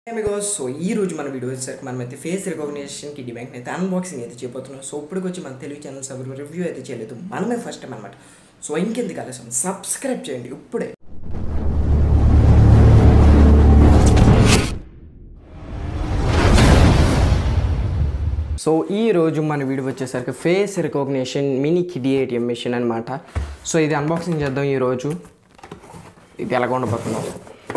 Because so ఈ రోజు మన వీడియో వచ్చేసరికి మనం అయితే ఫేస్ రికగ్నిషన్ కిడ్నీ బ్యాంక్ అయితే అన్బాక్సింగ్ అయితే చేయబోతున్నాం సో ఇప్పటికి వచ్చి మన తెలుగు ఛానల్స్ ఎవరు రివ్యూ అయితే చేయలేదు మనమే ఫస్ట్ టైం అనమాట సో ఇంకెందుకు ఆలస్యం సబ్స్క్రైబ్ చేయండి ఇప్పుడే సో ఈ రోజు మన వీడియో వచ్చేసరికి face recognition mini kidney ATM machine అనమాట సో ఇది అన్బాక్సింగ్ చేద్దాం ఈరోజు ఇది ఎలాగ ఉండబోతున్నాం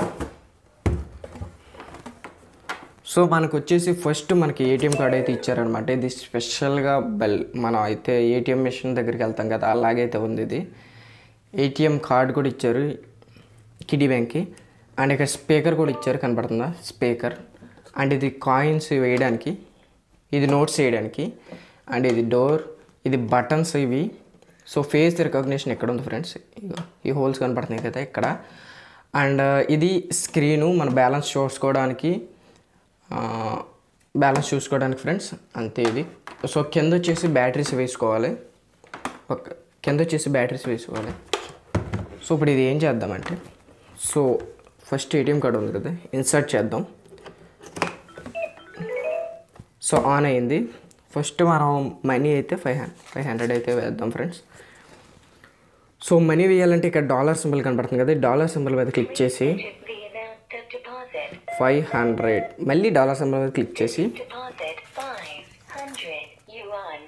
సో మనకు వచ్చేసి ఫస్ట్ మనకి ఏటీఎం కార్డ్ అయితే ఇచ్చారనమాట ఇది స్పెషల్గా బెల్ మనం అయితే ఏటీఎం మిషన్ దగ్గరికి వెళ్తాం కదా అలాగైతే ఉంది ఇది ఏటీఎం కార్డ్ కూడా ఇచ్చారు కిడీ బ్యాంక్కి అండ్ ఇక్కడ స్పీకర్ కూడా ఇచ్చారు కనపడుతుందా స్పీకర్ అండ్ ఇది కాయిన్స్ వేయడానికి ఇది నోట్స్ వేయడానికి అండ్ ఇది డోర్ ఇది బటన్స్ ఇవి సో ఫేస్ రికగ్నిషన్ ఎక్కడ ఉంది ఫ్రెండ్స్ ఇగో ఈ హోల్స్ కనపడుతున్నాయి కదా ఇక్కడ అండ్ ఇది స్క్రీను మన బ్యాలెన్స్ చూసుకోవడానికి బ్యాలెన్స్ చూసుకోవడానికి ఫ్రెండ్స్ అంతే ఇది సో కింద వచ్చేసి బ్యాటరీస్ వేసుకోవాలి ఒక కింద వచ్చేసి బ్యాటరీస్ వేసుకోవాలి సో ఇప్పుడు ఇది ఏం చేద్దామంటే సో ఫస్ట్ ఏటీఎం కార్డు ఉంది కదా ఇన్సర్ట్ చేద్దాం సో ఆన్ అయింది ఫస్ట్ మనం మనీ అయితే ఫైవ్ హండ్రెడ్ ఫైవ్ హండ్రెడ్ అయితే వేద్దాం ఫ్రెండ్స్ సో మనీ వేయాలంటే ఇక్కడ డాలర్ సింబల్ కనపడుతుంది కదా డాలర్ సింబల్ మీద క్లిక్ చేసి the amount of deposit. Five hundred మళ్ళీ డాలర్ సింబల్ మీద క్లిక్ చేసి Deposit 500 yuan.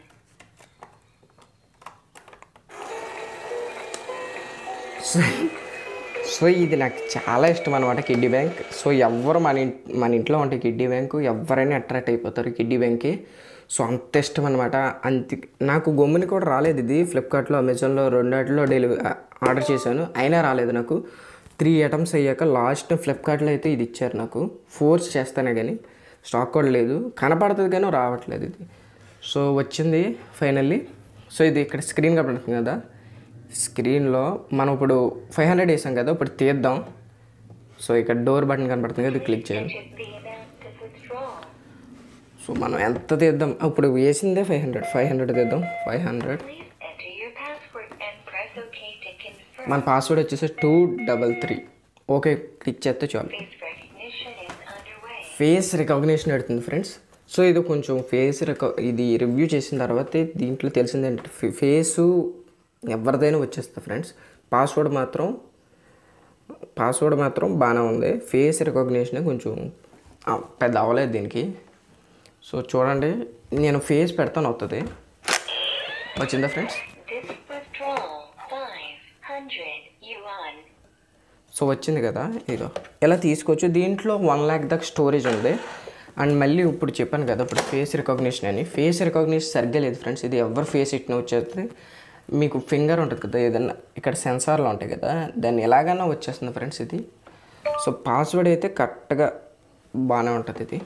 సో ఇది నాకు చాలా ఇష్టం అనమాట కిడ్నీ బ్యాంక్ సో ఎవరు మన ఇంట్ మన ఇంట్లో ఉంటే కిడ్నీ బ్యాంక్ ఎవరైనా అట్రాక్ట్ అయిపోతారు కిడ్నీ బ్యాంక్కి సో అంత ఇష్టం అనమాట అంత నాకు గమ్ముని కూడా రాలేదు ఇది ఫ్లిప్కార్ట్లో అమెజాన్లో రెండాటిలో డెలివరీ ఆర్డర్ చేశాను అయినా రాలేదు నాకు త్రీ ఐటమ్స్ అయ్యాక లాస్ట్ ఫ్లిప్కార్ట్లో అయితే ఇది ఇచ్చారు నాకు ఫోర్స్ చేస్తానే కానీ స్టాక్ కూడా లేదు కనపడుతుంది కానీ రావట్లేదు ఇది సో వచ్చింది ఫైనల్లీ సో ఇది ఇక్కడ స్క్రీన్ కనపడుతుంది కదా స్క్రీన్లో మనం ఇప్పుడు ఫైవ్ హండ్రెడ్ వేసాం కదా ఇప్పుడు తీద్దాం సో ఇక్కడ డోర్ బటన్ కనపడుతుంది కదా ఇది క్లిక్ చేయాలి Enter the amount of withdrawal. So మనం ఎంత తీద్దాం ఇప్పుడు వేసిందే ఫైవ్ హండ్రెడ్ ఫైవ్ హండ్రెడ్ తీద్దాం five hundred Please enter your password and press OK to confirm. మన పాస్వర్డ్ వచ్చేసి two double three okay click చేస్తే చాలు Face recognition is underway. Face recognition పెడుతుంది ఫ్రెండ్స్ సో ఇది కొంచెం ఫేస్ రిక ఇది రివ్యూ చేసిన తర్వాత దీంట్లో తెలిసిందంటే ఫేసు ఎవరిదైనా వచ్చేస్తుంది ఫ్రెండ్స్ పాస్వర్డ్ మాత్రం పాస్వర్డ్ మాత్రం బాగానే ఉంది ఫేస్ రికగ్నిషన్ కొంచెం ఆ, పెద్ద అవ్వలేదు దీనికి సో చూడండి నేను ఫేస్ పెడతాను వస్తుంది వచ్చిందా friends This withdrawal 500 yuan. So వచ్చింది కదా ఇదో ఇలా తీసుకోవచ్చు దీంట్లో వన్ ల్యాక్ దాకా స్టోరేజ్ ఉంది అండ్ మళ్ళీ ఇప్పుడు చెప్పాను కదా ఇప్పుడు ఫేస్ రికగ్నిషన్ అని ఫేస్ రికగ్నిషన్ సరిగ్గా లేదు ఫ్రెండ్స్ ఇది ఎవరు ఫేస్ ఇట్టిన వచ్చేస్తే మీకు ఫింగర్ ఉంటుంది కదా ఏదన్నా ఇక్కడ సెన్సార్లు ఉంటాయి కదా దాన్ని ఎలాగైనా వచ్చేస్తుంది ఫ్రెండ్స్ ఇది సో పాస్వర్డ్ అయితే కరెక్ట్గా బాగానే ఉంటుంది ఇది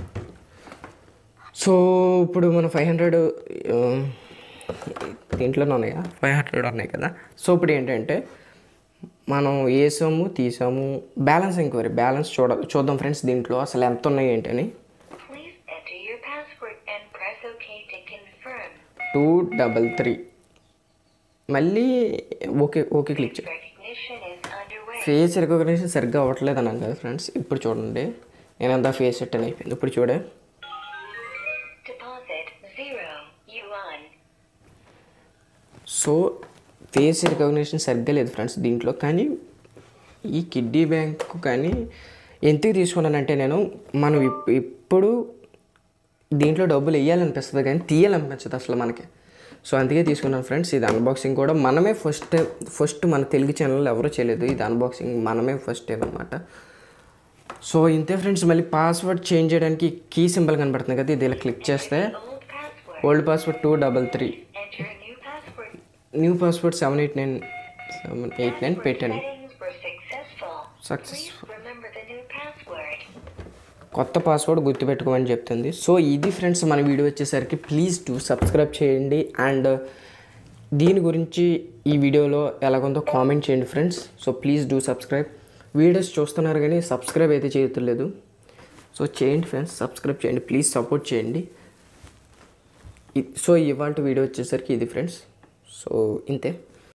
సో ఇప్పుడు మన ఫైవ్ హండ్రెడ్ దీంట్లోనే ఉన్నాయా ఫైవ్ హండ్రెడ్ ఉన్నాయి కదా సో ఇప్పుడు ఏంటంటే మనం వేసాము తీసాము బ్యాలెన్స్ ఎంక్వైరీ బ్యాలెన్స్ చూడ చూద్దాం ఫ్రెండ్స్ దీంట్లో అసలు ఎంత ఉన్నాయి ఏంటని Please enter your password and press OK to confirm. Two double three మళ్ళీ ఓకే ఓకే క్లిక్ చేయి Recognition is underway. Face recognition సరిగ్గా అవ్వట్లేదు అన్నాను కదా ఫ్రెండ్స్ ఇప్పుడు చూడండి నేను అంతా ఫేస్ సెట్ అయిపోయింది ఇప్పుడు చూడే Deposit 0 yuan. So face recognition సరిగ్గా లేదు ఫ్రెండ్స్ దీంట్లో కానీ ఈ కిడ్నీ బ్యాంక్ కానీ ఎందుకు తీసుకున్నానంటే నేను మనం ఇప్- ఇప్పుడు దీంట్లో డబ్బులు వేయాలనిపిస్తుంది కానీ తీయాలనిపించదు అసలు మనకి సో అందుకే తీసుకున్నాను ఫ్రెండ్స్ ఇది అన్బాక్సింగ్ కూడా మనమే ఫస్ట్ ఫస్ట్ మన తెలుగు ఛానల్ ఎవరూ చేయలేదు ఇది అన్బాక్సింగ్ మనమే ఫస్ట్ టైం అనమాట సో ఇంతే ఫ్రెండ్స్ మళ్ళీ పాస్వర్డ్ చేంజ్ చేయడానికి కీ సింబల్ కనబడుతుంది కదా ఇది ఇలా క్లిక్ చేస్తే Old password. Old password two double three Enter a new password. New password seven eight nine seven eight nine పెట్టాను Settings were successful. Please Successful. remember the new password. కొత్త password గుర్తుపెట్టుకోమని చెప్తుంది so ఇది friends మన video వచ్చేసరికి please to subscribe చేయండి and దీని గురించి ఈ వీడియోలో ఎలాగుందో కామెంట్ చేయండి friends so please do subscribe videos చూస్తున్నారు కానీ సబ్స్క్రైబ్ అయితే చేయట్లేదు సో చేయండి ఫ్రెండ్స్ సబ్స్క్రైబ్ చేయండి ప్లీజ్ సపోర్ట్ చేయండి ఇ- సో ఇవాళ వీడియో వచ్చేసరికి ఇది ఫ్రెండ్స్ సో ఇంతే